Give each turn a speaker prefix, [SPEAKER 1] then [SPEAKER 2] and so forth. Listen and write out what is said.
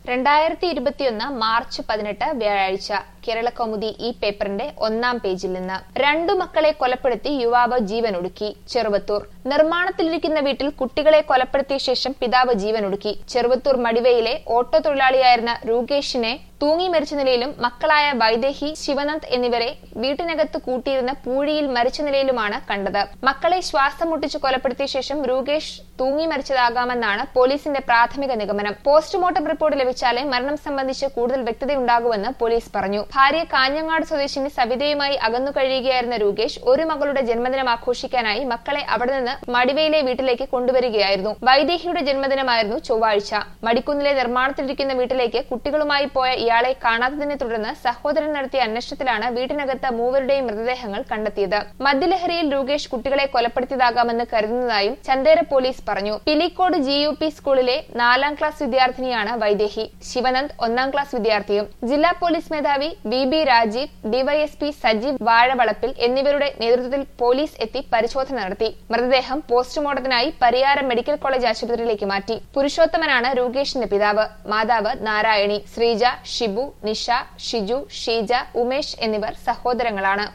[SPEAKER 1] രണ്ടായിരത്തി ഇരുപത്തിയൊന്ന് മാർച്ച് പതിനെട്ട് വ്യാഴാഴ്ച കേരളകൗമുദി ഈ പേപ്പറിന്റെ ഒന്നാം പേജിൽ നിന്ന് രണ്ടു മക്കളെ കൊലപ്പെടുത്തി യുവാവ് ജീവനൊടുക്കി ചെറുവത്തൂർ നിർമ്മാണത്തിലിരിക്കുന്ന വീട്ടിൽ കുട്ടികളെ കൊലപ്പെടുത്തിയ ശേഷം പിതാവ് ജീവനൊടുക്കി ചെറുവത്തൂർ മടിവയിലെ ഓട്ടോ തൊഴിലാളിയായിരുന്ന രൂകേഷിനെ തൂങ്ങി മരിച്ച നിലയിലും മക്കളായ വൈദേഹി ശിവനന്ദ് എന്നിവരെ വീട്ടിനകത്ത് കൂട്ടിയിരുന്ന പൂഴിയിൽ മരിച്ച നിലയിലുമാണ് കണ്ടത് മക്കളെ ശ്വാസം മുട്ടിച്ച് കൊലപ്പെടുത്തിയ ശേഷം രൂകേഷ് തൂങ്ങി മരിച്ചതാകാമെന്നാണ് പോലീസിന്റെ പ്രാഥമിക നിഗമനം പോസ്റ്റ്മോർട്ടം റിപ്പോർട്ട് ലഭിച്ചാലേ മരണം സംബന്ധിച്ച് കൂടുതൽ വ്യക്തതയുണ്ടാകുമെന്ന് പോലീസ് പറഞ്ഞു ഭാര്യ കാഞ്ഞങ്ങാട് സ്വദേശിനി സവിതയുമായി അകന്നു കഴിയുകയായിരുന്ന രൂകേഷ് ഒരു മകളുടെ ജന്മദിനം ആഘോഷിക്കാനായി മക്കളെ അവിടെ നിന്ന് മടിവയിലെ വീട്ടിലേക്ക് കൊണ്ടുവരികയായിരുന്നു വൈദേഹിയുടെ ജന്മദിനമായിരുന്നു ചൊവ്വാഴ്ച മടിക്കുന്നിലെ നിർമ്മാണത്തിലിരിക്കുന്ന വീട്ടിലേക്ക് കുട്ടികളുമായി പോയ ഇയാളെ കാണാത്തതിനെ തുടർന്ന് സഹോദരൻ നടത്തിയ അന്വേഷണത്തിലാണ് വീട്ടിനകത്ത് മൂവരുടെയും മൃതദേഹങ്ങൾ കണ്ടെത്തിയത് മദ്യലഹരിയിൽ രൂകേഷ് കുട്ടികളെ കൊലപ്പെടുത്തിയതാകാമെന്ന് കരുതുന്നതായും ചന്ദേര പോലീസ് പറഞ്ഞു പിലിക്കോട് ജി യു പി സ്കൂളിലെ നാലാം ക്ലാസ് വിദ്യാർത്ഥിനിയാണ് വൈദേഹി ശിവനന്ദ് ഒന്നാം ക്ലാസ് വിദ്യാർത്ഥിയും ജില്ലാ പോലീസ് മേധാവി V B Rajeev DYSP Sajeev Vazhavalappil എന്നിവരുടെ നേതൃത്വത്തിൽ പോലീസ് എത്തി പരിശോധന നടത്തി മൃതദേഹം പോസ്റ്റ്മോർട്ടത്തിനായി പരിയാരം മെഡിക്കൽ കോളേജ് ആശുപത്രിയിലേക്ക് മാറ്റി പുരുഷോത്തമനാണ് രൂകേഷിന്റെ പിതാവ് മാതാവ് നാരായണി ശ്രീജ ഷിബു നിഷ ഷിജു ഷീജ ഉമേഷ് എന്നിവർ സഹോദരങ്ങളാണ്